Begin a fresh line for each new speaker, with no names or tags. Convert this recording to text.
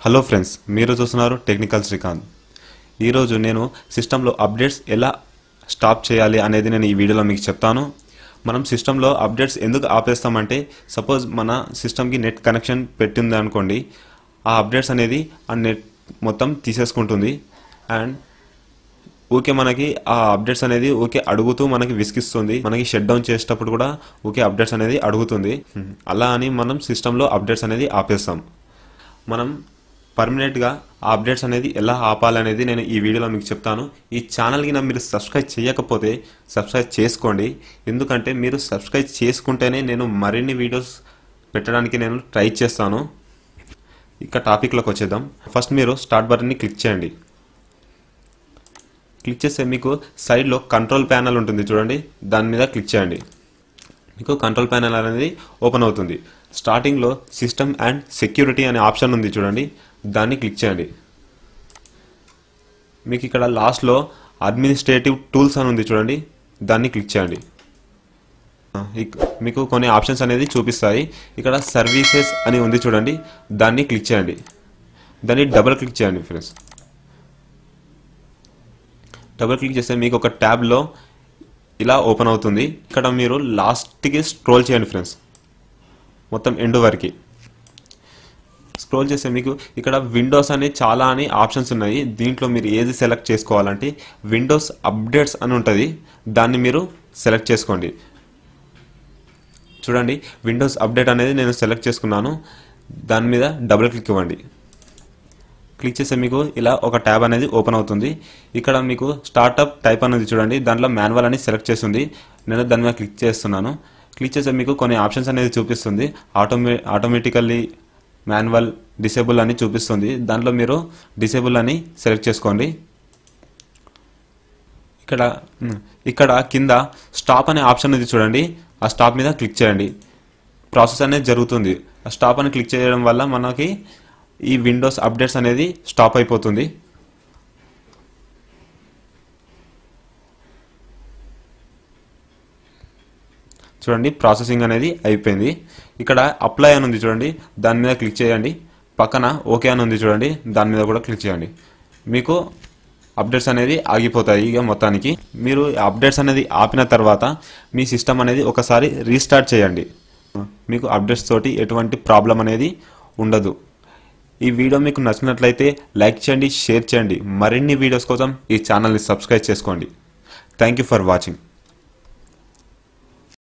hello friends మీరు చూస్తున్నారు technical Srikanth ఈరోజు నేను సిస్టంలో అప్డేట్స్ ఎలా స్టాప్ చేయాలి అనేది నేను ఈ వీడియోలో మీకు చెప్తాను మనం సిస్టంలో అప్డేట్స్ ఎందుకు ఆపేస్తామంటే సపోజ్ మన సిస్టమ్కి నెట్ కనెక్షన్ పెట్టింది అనుకోండి ఆ అప్డేట్స్ అనేది ఆ నెట్ మొత్తం తీసేసుకుంటుంది అండ్ ఊకే మనకి ఆ అప్డేట్స్ అనేది ఊకే అడుగుతూ మనకి విసిగిస్తుంది మనకి షట్ డౌన్ చేసేటప్పుడు కూడా ఊకే అప్డేట్స్ అనేది అడుగుతుంది అలా అని మనం సిస్టంలో అప్డేట్స్ అనేది ఆపేస్తాం మనం పర్మనెంట్గా ఆ అప్డేట్స్ అనేది ఎలా ఆపాలనేది నేను ఈ వీడియోలో మీకు చెప్తాను ఈ ఛానల్కి నా మీరు సబ్స్క్రైబ్ చేయకపోతే సబ్స్క్రైబ్ చేసుకోండి ఎందుకంటే మీరు సబ్స్క్రైబ్ చేసుకుంటేనే నేను మరిన్ని వీడియోస్ పెట్టడానికి నేను ట్రై చేస్తాను ఇక టాపిక్లోకి వచ్చేద్దాం ఫస్ట్ మీరు స్టార్ట్ బటన్ని క్లిక్ చేయండి క్లిక్ చేస్తే మీకు సైడ్లో కంట్రోల్ ప్యానల్ ఉంటుంది చూడండి దాని మీద క్లిక్ చేయండి మీకు కంట్రోల్ ప్యానల్ అనేది ఓపెన్ అవుతుంది స్టార్టింగ్లో సిస్టమ్ అండ్ సెక్యూరిటీ అనే ఆప్షన్ ఉంది చూడండి దాన్ని క్లిక్ చేయండి మీకు ఇక్కడ లాస్ట్లో అడ్మినిస్ట్రేటివ్ టూల్స్ అని ఉంది చూడండి దాన్ని క్లిక్ చేయండి ఆ, ఇక్- మీకు కొన్ని ఆప్షన్స్ అనేది చూపిస్తాయి ఇక్కడ సర్వీసెస్ అని ఉంది చూడండి దాన్ని క్లిక్ చేయండి దాన్ని డబుల్ క్లిక్ చేయండి ఫ్రెండ్స్ డబుల్ క్లిక్ చేస్తే మీకు ఒక ట్యాబ్లో ఇలా ఓపెన్ అవుతుంది ఇక్కడ మీరు లాస్ట్కి స్క్రోల్ చేయండి ఫ్రెండ్స్ మొత్తం ఎండ్ వరకు స్క్రోల్ చేస్తే మీకు ఇక్కడ విండోస్ అనే చాలా అని ఆప్షన్స్ ఉన్నాయి దీంట్లో మీరు ఏది సెలెక్ట్ చేసుకోవాలంటే విండోస్ అప్డేట్స్ అని ఉంటుంది దాన్ని మీరు సెలెక్ట్ చేసుకోండి చూడండి విండోస్ అప్డేట్ అనేది నేను సెలెక్ట్ చేసుకున్నాను దాని మీద డబుల్ క్లిక్ ఇవ్వండి క్లిక్ చేస్తే మీకు ఇలా ఒక ట్యాబ్ అనేది ఓపెన్ అవుతుంది ఇక్కడ మీకు స్టార్టప్ టైప్ అనేది చూడండి దాంట్లో మాన్యువల్ అని సెలెక్ట్ చేస్తుంది నేను దాని మీద క్లిక్ చేస్తున్నాను క్లిక్ చేస్తే మీకు కొన్ని ఆప్షన్స్ అనేది చూపిస్తుంది ఆటోమే ఆటోమేటికల్లీ మాన్యువల్ డిసేబుల్ అని చూపిస్తుంది దాంట్లో మీరు డిసేబుల్ అని సెలెక్ట్ చేసుకోండి ఇక్కడ ఉమ్, ఇక్కడ కింద స్టాప్ అనే ఆప్షన్ ఉంది చూడండి ఆ స్టాప్ మీద క్లిక్ చేయండి ప్రాసెస్ అనేది జరుగుతుంది ఆ స్టాప్ అని క్లిక్ చేయడం వల్ల మనకి ఈ విండోస్ అప్డేట్స్ అనేది స్టాప్ అయిపోతుంది చూడండి ప్రాసెసింగ్ అనేది అయిపోయింది ఇక్కడ అప్లై అని ఉంది చూడండి దాని మీద క్లిక్ చేయండి పక్కన ఓకే అని ఉంది చూడండి దాని మీద కూడా క్లిక్ చేయండి మీకు అప్డేట్స్ అనేది ఆగిపోతాయి ఇక మొత్తానికి మీరు అప్డేట్స్ అనేది ఆపిన తర్వాత మీ సిస్టమ్ అనేది ఒకసారి రీస్టార్ట్ చేయండి మీకు అప్డేట్స్ తోటి ఎటువంటి ప్రాబ్లం అనేది ఉండదు ఈ వీడియో మీకు నచ్చినట్లయితే లైక్ చేయండి షేర్ చేయండి మరిన్ని వీడియోస్ కోసం ఈ ఛానల్ని సబ్స్క్రైబ్ చేసుకోండి థ్యాంక్ యూ ఫర్ వాచింగ్